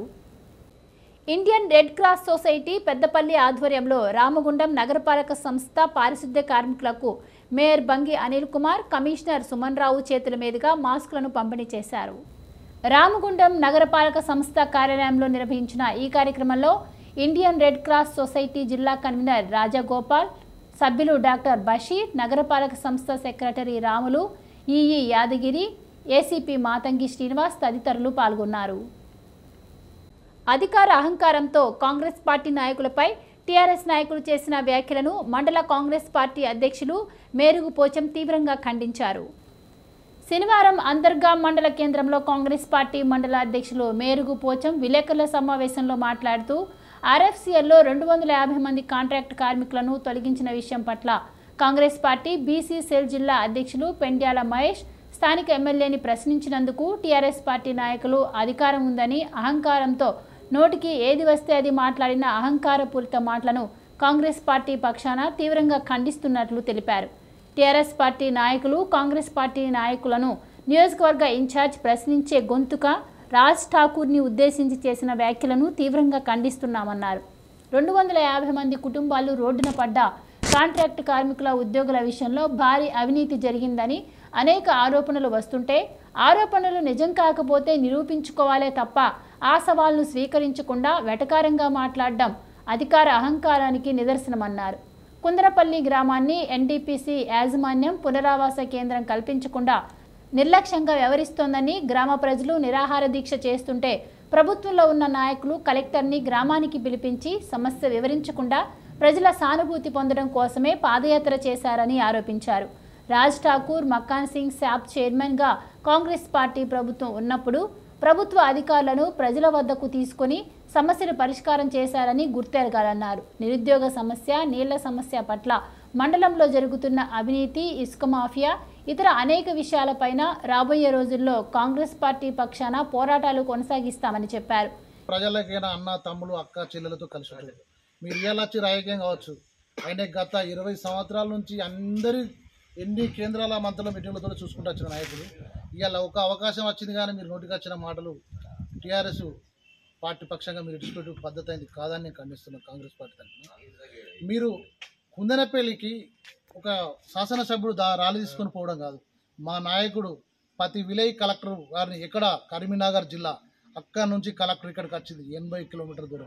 Indian red cross society Peddapalli ఆధ్వర్యంలో రామగుండం నగరపాలక సంస్థ పారిశుద్ధ్య కార్మికులకు మేయర్ బంగి అనిల్ కుమార్ కమిషనర్ సుమన్ రావు చేతుల మీదుగా మాస్కులను పంపిణీ చేశారు రామగుండం నగరపాలక సంస్థ కార్యాలయంలో నిర్వహించిన ఈ కార్యక్రమంలో ఇండియన్ రెడ్ క్రాస్ సొసైటీ జిల్లా కన్వీనర్ రాజగోపాల్ సభ్యులు డాక్టర్ బషీర్ నగరపాలక సంస్థ secretary Ramulu EE Yadagiri ACP Matangi Srinivas తదితరులు పాల్గొన్నారు అధికార అహంకారంతో కాంగ్రెస్ పార్టీ నాయకులపై టీఆర్ఎస్ నాయకులు చేసిన వ్యాఖ్యలను మండల కాంగ్రెస్ పార్టీ అధ్యక్షులు మేరుగు పోచం తీవ్రంగా ఖండించారు శనివారం అంతర్గా మండల కేంద్రంలో కాంగ్రెస్ పార్టీ మండల అధ్యక్షులు మేరుగు పోచం విలేకరుల సమావేశంలో మాట్లాడుతూ ఆర్ఎఫ్సిఎల్లో రెండు వందల యాభై మంది కాంట్రాక్ట్ కార్మికులను తొలగించిన విషయం పట్ల కాంగ్రెస్ పార్టీ బీసీ సెల్ జిల్లా అధ్యక్షులు పెండ్యాల మహేష్ స్థానిక ఎమ్మెల్యేని ప్రశ్నించినందుకు టీఆర్ఎస్ పార్టీ నాయకులు అధికారం ఉందని అహంకారంతో నోటికి ఏది వస్తే అది మాట్లాడిన అహంకారపూరిత మాటలను కాంగ్రెస్ పార్టీ పక్షాన తీవ్రంగా ఖండిస్తున్నట్లు తెలిపారు టీఆర్ఎస్ పార్టీ నాయకులు కాంగ్రెస్ పార్టీ నాయకులను నియోజకవర్గ ఇన్ఛార్జ్ ప్రశ్నించే గొంతుక రాజ్ ఠాకూర్ని ఉద్దేశించి చేసిన వ్యాఖ్యలను తీవ్రంగా ఖండిస్తున్నామన్నారు రెండు వందల యాభై మంది కుటుంబాలు రోడ్డున పడ్డ కాంట్రాక్ట్ కార్మికుల ఉద్యోగుల విషయంలో భారీ అవినీతి జరిగిందని అనేక ఆరోపణలు వస్తుంటే ఆరోపణలు నిజం కాకపోతే నిరూపించుకోవాలే తప్ప ఆ సవాల్ను స్వీకరించకుండా వెటకారంగా మాట్లాడడం అధికార అహంకారానికి నిదర్శనమన్నారు కుందరపల్లి గ్రామాన్ని ఎన్డీపీసీ యాజమాన్యం పునరావాస కేంద్రం కల్పించకుండా నిర్లక్ష్యంగా వ్యవహరిస్తోందని గ్రామ ప్రజలు నిరాహార దీక్ష చేస్తుంటే ప్రభుత్వంలో ఉన్న నాయకులు కలెక్టర్ని గ్రామానికి పిలిపించి సమస్య వివరించకుండా ప్రజల సానుభూతి పొందడం కోసమే పాదయాత్ర చేశారని ఆరోపించారు రాజ్ ఠాకూర్ మక్కాన్ సింగ్ శాప్ చైర్మన్గా కాంగ్రెస్ పార్టీ ప్రభుత్వం ఉన్నప్పుడు ప్రభుత్వ అధికారులను ప్రజల వద్దకు తీసుకొని సమస్యను పరిష్కారం చేశారని గుర్తెరగాలన్నారు నిరుద్యోగ సమస్య నీళ్ల సమస్య పట్ల మండలంలో జరుగుతున్న అవినీతి ఇసుక మాఫియా ఇతర అనేక విషయాలపైన రాబోయే రోజుల్లో కాంగ్రెస్ పార్టీ పక్షాన పోరాటాలు కొనసాగిస్తామని చెప్పారు ప్రజలకైనా అన్న తమ్ముడు అక్క చెల్లెలతో కలిసి ఉంటుంది మీరు ఇవాళ వచ్చి రాజకీయం కావచ్చు ఆయన గత ఇరవై సంవత్సరాల నుంచి అందరి ఎన్ని కేంద్రాల మంత్రుల మీటింగ్లతో చూసుకుంటూ వచ్చిన నాయకుడు ఇవాళ ఒక అవకాశం వచ్చింది కానీ మీరు నోటికి వచ్చిన మాటలు టీఆర్ఎస్ పార్టీ పక్షంగా మీరు ఇచ్చిపెట్టు పద్ధతి అయింది కాదని నేను ఖండిస్తున్నాను కాంగ్రెస్ పార్టీ తరఫున మీరు కుందనపల్లికి ఒక శాసనసభ్యుడు దా రాలి తీసుకొని పోవడం కాదు మా నాయకుడు ప్రతి విలేజ్ కలెక్టర్ గారిని ఎక్కడ కరీంనగర్ జిల్లా అక్కడ నుంచి కలెక్టర్ ఇక్కడికి వచ్చింది ఎనభై కిలోమీటర్ దూరం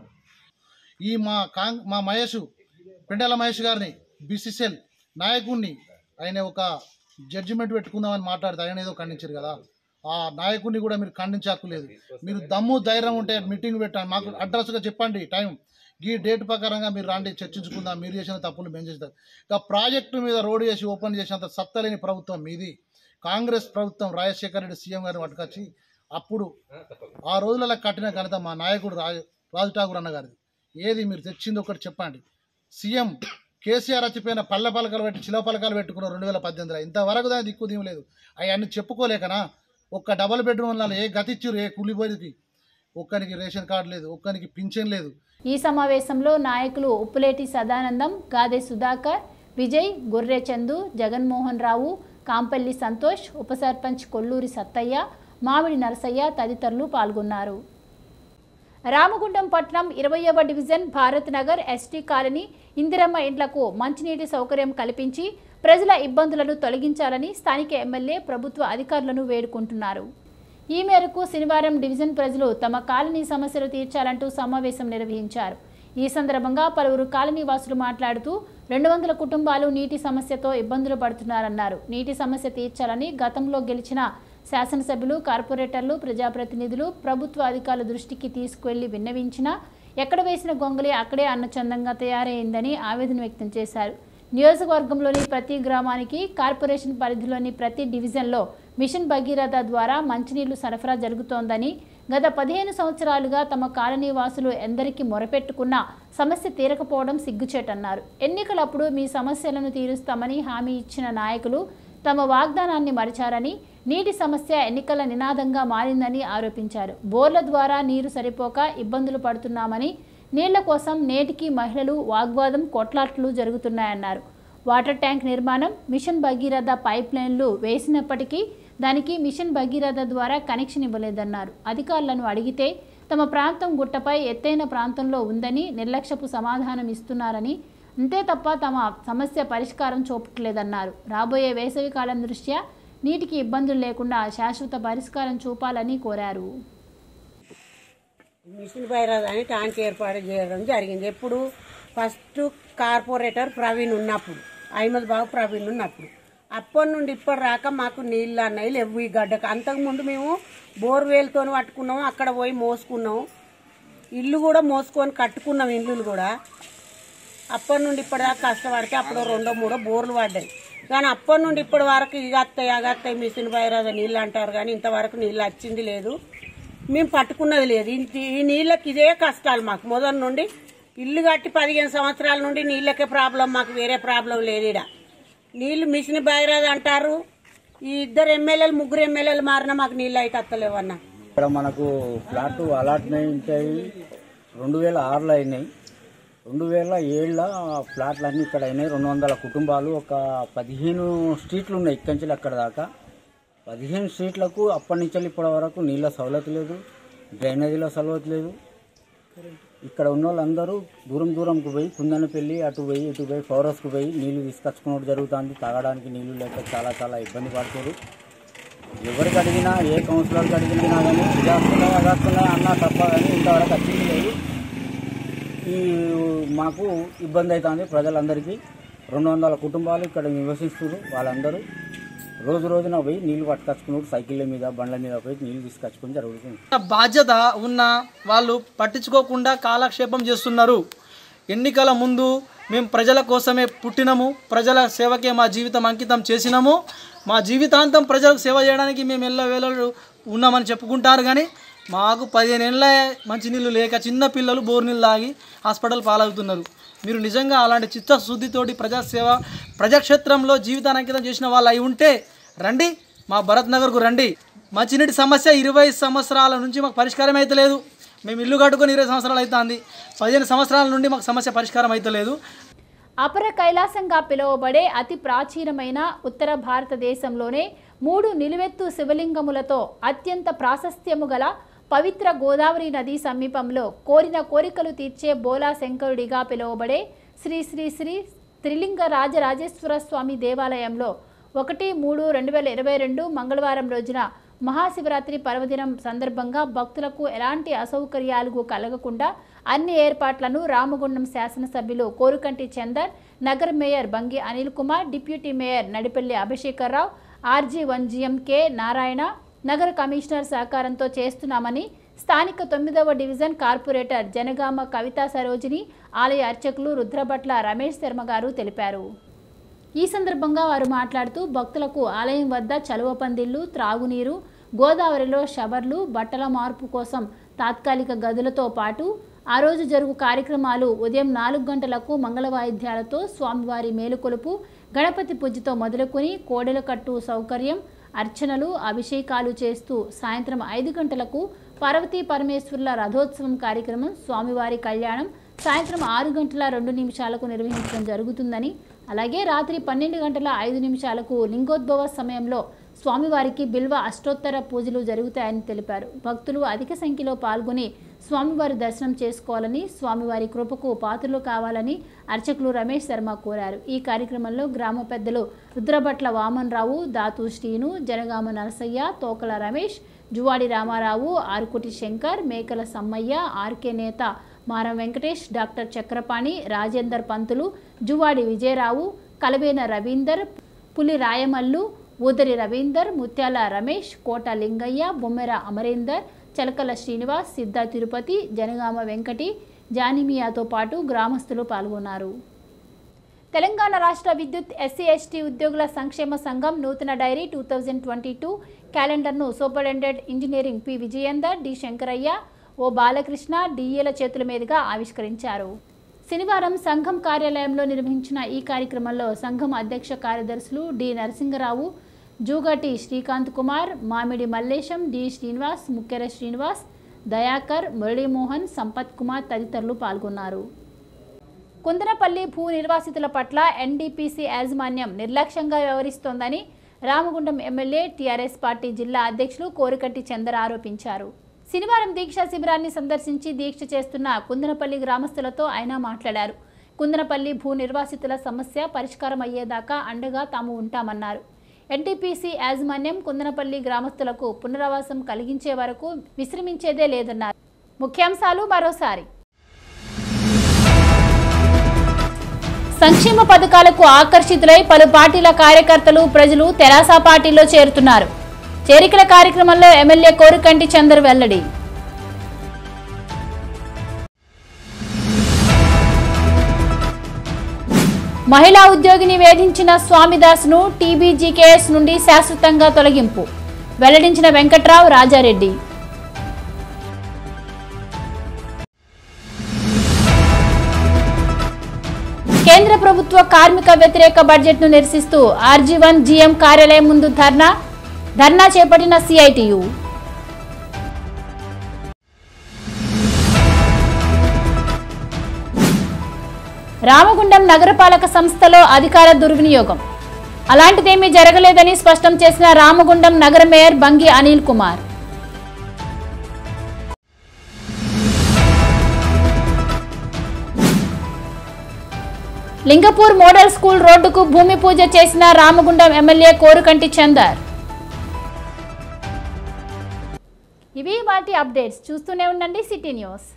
ఈ మా కాంగ్ మా మహేష్ పెండల మహేష్ గారిని బీసీసీఎల్ నాయకుడిని ఆయన ఒక జడ్జిమెంట్ పెట్టుకుందామని మాట్లాడితే ఆయన ఏదో ఖండించారు కదా ఆ నాయకుడిని కూడా మీరు ఖండించే హక్కు లేదు మీరు దమ్ము ధైర్యం ఉంటే మీటింగ్ పెట్టండి మాకు అడ్రస్గా చెప్పండి టైం ఈ డేట్ ప్రకారంగా మీరు రండి చర్చించుకుందాం మీరు చేసిన తప్పులు మేము చేస్తారు ఇక ప్రాజెక్టు మీద రోడ్డు చేసి ఓపెన్ చేసినంత సత్తలేని ప్రభుత్వం మీది కాంగ్రెస్ ప్రభుత్వం రాజశేఖర రెడ్డి సీఎం గారిని పట్టుకొచ్చి అప్పుడు ఆ రోజులలో కట్టిన ఘనత మా నాయకుడు రాజ రాజు ఠాకూర్ అన్న గారిది ఏది మీరు తెచ్చింది ఒకటి చెప్పండి సీఎం కేసీఆర్ వచ్చిపోయిన పల్లె పలకలు పెట్టి చిల పలకాలు పెట్టుకున్నారు రెండు వేల పద్దెనిమిదిలో ఇంతవరకు దాని దిక్కు దిగు లేదు అవన్నీ చెప్పుకోలేకనా ఒక్క డబల్ బెడ్రూమ్ ఏ గతిచ్చారు ఏ కూలిపోయికి ఒక్కనికి రేషన్ కార్డు లేదు ఒక్కనికి పింఛన్ లేదు ఈ సమావేశంలో నాయకులు ఉప్పులేటి సదానందం గాదే సుధాకర్ విజయ్ గొర్రె చందు జగన్మోహన్ రావు కాంపల్లి సంతోష్ ఉప సర్పంచ్ కొల్లూరి సత్తయ్య మామిడి నరసయ్య తదితరులు పాల్గొన్నారు రామగుండం పట్నం ఇరవయవ division Bharat Nagar ST colony Indiramma ఇండ్లకు మంచినీటి సౌకర్యం కల్పించి ప్రజల ఇబ్బందులను తొలగించాలని స్థానిక ఎమ్మెల్యే ప్రభుత్వ అధికారులను వేడుకుంటున్నారు ఈ మేరకు శనివారం డివిజన్ ప్రజలు తమ కాలనీ సమస్యలు తీర్చాలంటూ సమావేశం నిర్వహించారు ఈ సందర్భంగా పలువురు కాలనీ వాసులు మాట్లాడుతూ రెండు వందల కుటుంబాలు నీటి సమస్యతో ఇబ్బందులు పడుతున్నారన్నారు నీటి సమస్య తీర్చాలని గతంలో గెలిచిన శాసనసభ్యులు కార్పొరేటర్లు ప్రజాప్రతినిధులు ప్రభుత్వ అధికారుల దృష్టికి తీసుకువెళ్లి విన్నవించినా ఎక్కడ వేసిన గొంగలి అక్కడే అన్నచందంగా తయారైందని ఆవేదన వ్యక్తం చేశారు నియోజకవర్గంలోని ప్రతి గ్రామానికి కార్పొరేషన్ పరిధిలోని ప్రతి డివిజన్లో మిషన్ భగీరథ ద్వారా మంచినీళ్లు సరఫరా జరుగుతోందని గత పదిహేను సంవత్సరాలుగా తమ కాలనీ వాసులు ఎందరికీ మొరపెట్టుకున్నా సమస్య తీరకపోవడం సిగ్గుచేటన్నారు ఎన్నికలప్పుడు మీ సమస్యలను తీరుస్తామని హామీ ఇచ్చిన నాయకులు తమ వాగ్దానాన్ని మరిచారని నీటి సమస్య ఎన్నికల నినాదంగా మారిందని ఆరోపించారు బోర్ల ద్వారా నీరు సరిపోక ఇబ్బందులు పడుతున్నామని నీళ్ల కోసం నేటికి మహిళలు వాగ్వాదం కొట్లాట్లు జరుగుతున్నాయన్నారు వాటర్ ట్యాంక్ నిర్మాణం మిషన్ భగీరథ పైప్ లైన్లు వేసినప్పటికీ దానికి మిషన్ భగీరథ ద్వారా కనెక్షన్ ఇవ్వలేదన్నారు అధికారులను అడిగితే తమ ప్రాంతం గుట్టపై ఎత్తైన ప్రాంతంలో ఉందని నిర్లక్ష్యపు సమాధానం ఇస్తున్నారని అంతే తప్ప తమ సమస్య పరిష్కారం చూపట్లేదన్నారు రాబోయే వేసవి కాలం దృష్ట్యా నీటికి ఇబ్బందులు లేకుండా శాశ్వత పరిష్కారం చూపాలని కోరారు మిషన్ బైరాజ్ అని ట్యాంక్ ఏర్పాటు చేయడం జరిగింది ఎప్పుడు ఫస్ట్ కార్పొరేటర్ ప్రవీణ్ ఉన్నప్పుడు అహ్మద్ బాబు ప్రవీణ్ ఉన్నప్పుడు అప్పటి నుండి ఇప్పటి రాక మాకు నీళ్ళు అన్నవి లేవు ఈ గడ్డకు అంతకుముందు మేము బోర్వేల్తో పట్టుకున్నాము అక్కడ పోయి మోసుకున్నాము ఇల్లు కూడా మోసుకొని కట్టుకున్నాం ఇల్లులు కూడా అప్పటి నుండి ఇప్పటిదాకా కష్టపడితే అప్పుడు రెండో మూడో బోర్లు పడ్డాయి కానీ అప్పటి నుండి ఇప్పటి వరకు ఇక అత్తాయి అగత్తాయి మిషన్ బైరాజ నీళ్ళు అంటారు కానీ ఇంతవరకు నీళ్ళు వచ్చింది లేదు మేము పట్టుకున్నది లేదు ఇంటి ఈ నీళ్ళకి ఇదే కష్టాలు మాకు మొదటి నుండి ఇల్లు కట్టి పదిహేను సంవత్సరాల నుండి నీళ్ళకే ప్రాబ్లం మాకు వేరే ప్రాబ్లం లేదు ఈడ నీళ్లు మిషన్ బైరాజ్ అంటారు ఈ ఇద్దరు ఎమ్మెల్యేలు ముగ్గురు ఎమ్మెల్యేలు మారినా మాకు నీళ్ళు అయితే అత్తలేవు అన్న ఇక్కడ మనకు ఫ్లాట్ అలాట్మెంట్ అయ్యి రెండు వేల ఆరులో అయినాయి రెండు వేల ఏళ్ళ ఫ్లాట్లు అన్నీ ఇక్కడ అయినాయి రెండు వందల కుటుంబాలు ఒక పదిహేను స్ట్రీట్లు ఉన్నాయి ఇక్కడి నుంచి అక్కడ దాకా పదిహేను స్ట్రీట్లకు అప్పటి నుంచి ఇప్పటి వరకు నీళ్ళ సౌలత లేదు డ్రైనేజీలో సౌలత లేదు ఇక్కడ ఉన్న వాళ్ళందరూ దూరం దూరంకు పోయి కుందనపల్లి అటు పోయి ఇటు పోయి ఫారెస్ట్కు పోయి నీళ్లు తీసుకొచ్చుకోవడం జరుగుతుంది తాగడానికి నీళ్లు లేక చాలా చాలా ఇబ్బంది పడుతున్నారు ఎవరికి అడిగినా ఏ కౌన్సిలర్కి అడిగినా కానీ ఇది వస్తున్నాయి అది వస్తున్నాయి అన్నా తప్ప కానీ ఇంతవరకు వచ్చింది లేదు ఈ మాకు ఇబ్బంది అవుతుంది ప్రజలందరికీ రెండు వందల కుటుంబాలు ఇక్కడ నివసిస్తున్నారు వాళ్ళందరూ రోజు రోజున పోయి నీళ్లు పట్టుకొచ్చుకున్నారు సైకిళ్ళ మీద బండ్ల మీద పోయి నీళ్లు తీసుకొచ్చుకుని జరుగుతుంది బాధ్యత ఉన్న వాళ్ళు పట్టించుకోకుండా కాలక్షేపం చేస్తున్నారు ఎన్నికల ముందు మేము ప్రజల కోసమే పుట్టినము ప్రజల సేవకే మా జీవితం అంకితం చేసినాము మా జీవితాంతం ప్రజలకు సేవ చేయడానికి మేము ఎల్ల వేళలు ఉన్నామని చెప్పుకుంటారు కానీ మాకు పదిహేను ఏళ్ళ మంచినీళ్ళు లేక చిన్న పిల్లలు బోర్ నీళ్ళు తాగి హాస్పిటల్ పాలవుతున్నారు మీరు నిజంగా అలాంటి చిత్తశుద్ధితోటి ప్రజాసేవ ప్రజాక్షేత్రంలో జీవితాన్ని అంకితం చేసిన వాళ్ళు అయి ఉంటే రండి మా భరత్ నగర్కు రండి మంచినీటి సమస్య ఇరవై సంవత్సరాల నుంచి మాకు పరిష్కారం అయితే లేదు మేము ఇల్లు కట్టుకొని ఇరవై సంవత్సరాలు అవుతుంది పదిహేను సంవత్సరాల నుండి మాకు సమస్య పరిష్కారం అయితే లేదు అపర కైలాసంగా పిలువబడే అతి ప్రాచీనమైన ఉత్తర భారతదేశంలోనే మూడు నిలువెత్తు శివలింగములతో అత్యంత ప్రాశస్త్యము గల పవిత్ర గోదావరి నది సమీపంలో కోరిన కోరికలు తీర్చే బోలా శంకరుడిగా పిలువబడే శ్రీ శ్రీ శ్రీ త్రిలింగ రాజరాజేశ్వర స్వామి దేవాలయంలో ఒకటి మూడు రెండు వేల ఇరవై రెండు మంగళవారం రోజున మహాశివరాత్రి పర్వదినం సందర్భంగా భక్తులకు ఎలాంటి అసౌకర్యాలు కలగకుండా అన్ని ఏర్పాట్లను రామగుండం శాసనసభ్యులు కోరుకంటి చందర్ నగర mayor Bangi Anil Kumar deputy mayor Nadipalli Abhishekarrao RG one GM K Narayana నగర కమిషనర్ సహకారంతో చేస్తున్నామని స్థానిక తొమ్మిదవ డివిజన్ కార్పొరేటర్ జనగామ కవితా సరోజిని ఆలయ అర్చకులు రుద్రభట్ల రమేష్ శర్మ గారు తెలిపారు ఈ సందర్భంగా వారు మాట్లాడుతూ భక్తులకు ఆలయం వద్ద చలువ పందిళ్లు త్రాగునీరు గోదావరిలో షవర్లు బట్టల మార్పు కోసం తాత్కాలిక గదులతో పాటు ఆ రోజు జరుగు కార్యక్రమాలు ఉదయం నాలుగు గంటలకు మంగళ వాయిద్యాలతో స్వామివారి మేలుకొలుపు గణపతి పూజతో మొదలుకొని కోడెల కట్టు సౌకర్యం అర్చనలు అభిషేకాలు చేస్తూ సాయంత్రం ఐదు గంటలకు పార్వతీ పరమేశ్వరుల రథోత్సవం కార్యక్రమం స్వామివారి కళ్యాణం సాయంత్రం ఆరు గంటల రెండు నిమిషాలకు నిర్వహించడం జరుగుతుందని అలాగే రాత్రి పన్నెండు గంటల ఐదు నిమిషాలకు లింగోద్భవ సమయంలో స్వామివారికి బిల్వ అష్టోత్తర పూజలు జరుగుతాయని తెలిపారు భక్తులు అధిక సంఖ్యలో పాల్గొని స్వామివారి దర్శనం చేసుకోవాలని స్వామివారి కృపకు పాత్రలు కావాలని అర్చకులు రమేష్ శర్మ కోరారు ఈ కార్యక్రమంలో గ్రామ పెద్దలు రుద్రభట్ల వామన్ రావు దాతు శ్రీను జనగామ నరసయ్య తోకల రమేష్ జువాడి రామారావు ఆరుకుటి శంకర్ మేకల సమ్మయ్య ఆర్కే నేత మారం వెంకటేష్ డాక్టర్ చక్రపాణి రాజేందర్ పంతులు జువాడి విజయరావు కలవేన రవీందర్ పులి రాయమల్లు ఊదరి రవీందర్ ముత్యాల రమేష్ కోట లింగయ్య బొమ్మెర అమరేందర్ చలకల శ్రీనివాస్ సిద్ధ తిరుపతి జనగామ వెంకటి జానిమియాతో పాటు గ్రామస్తులు పాల్గొన్నారు తెలంగాణ రాష్ట్ర విద్యుత్ ఎస్సీ ఎస్టీ ఉద్యోగుల సంక్షేమ సంఘం నూతన diary two thousand twenty two క్యాలెండర్ను superintendent engineering P Vijayender D Shankaraiah O Balakrishna డిఏల చేతుల మీదుగా ఆవిష్కరించారు శనివారం సంఘం కార్యాలయంలో నిర్వహించిన ఈ కార్యక్రమంలో సంఘం అధ్యక్ష కార్యదర్శులు డి నరసింగరావు జూగటి శ్రీకాంత్ కుమార్ మామిడి మల్లేశం డి శ్రీనివాస్ ముక్కెర శ్రీనివాస్ దయాకర్ మురళీమోహన్ సంపత్ కుమార్ తదితరులు పాల్గొన్నారు కుందనపల్లి భూ నిర్వాసితుల పట్ల ఎన్డీపీసీ యాజమాన్యం నిర్లక్ష్యంగా వ్యవహరిస్తోందని రామగుండం ఎమ్మెల్యే టీఆర్ఎస్ పార్టీ జిల్లా అధ్యక్షులు కోరికట్టి చందర్ ఆరోపించారు శనివారం దీక్షా శిబిరాన్ని సందర్శించి దీక్ష చేస్తున్న కుందనపల్లి గ్రామస్తులతో ఆయన మాట్లాడారు కుందనపల్లి భూ నిర్వాసితుల సమస్య పరిష్కారం అయ్యేదాకా అండగా తాము ఉంటామన్నారు ఎన్టీపీసీ యాజమాన్యం కుందనపల్లి గ్రామస్తులకు పునరావాసం కలిగించే వరకు విశ్రమించేదే లేదన్నారు ముఖ్యాంశాలు మరోసారి సంక్షేమ పథకాలకు ఆకర్షితులై పలు పార్టీల కార్యకర్తలు ప్రజలు తెరాస పార్టీలో చేరుతున్నారు చేరికల కార్యక్రమంలో ఎమ్మెల్యే కోరికంటి చందర్ వెల్లడి మహిళా ఉద్యోగిని వేధించిన స్వామిదాస్ను టీబీజీ కేఎస్ నుండి శాశ్వతంగా తొలగింపు వెల్లడించిన వెంకట్రావు రాజారెడ్డి కేంద్ర ప్రభుత్వ కార్మిక వ్యతిరేక బడ్జెట్ను నిరసిస్తూ ఆర్జీ వన్ జీఎం కార్యాలయం ముందు ధర్నా ధర్నా చేపట్టిన సిఐటియు రామగుండం నగరపాలక సంస్థలో అధికార దుర్వినియోగం అలాంటిదేమీ జరగలేదని స్పష్టం చేసిన రామగుండం నగర mayor Bangi Anil Kumar Lingapur model school రోడ్డుకు భూమి పూజ చేసిన రామగుండం ఎమ్మెల్యే కోరుకంటి చందర్ ఇవి వాటి అప్డేట్స్ చూస్తూనే ఉండండి సిటీ న్యూస్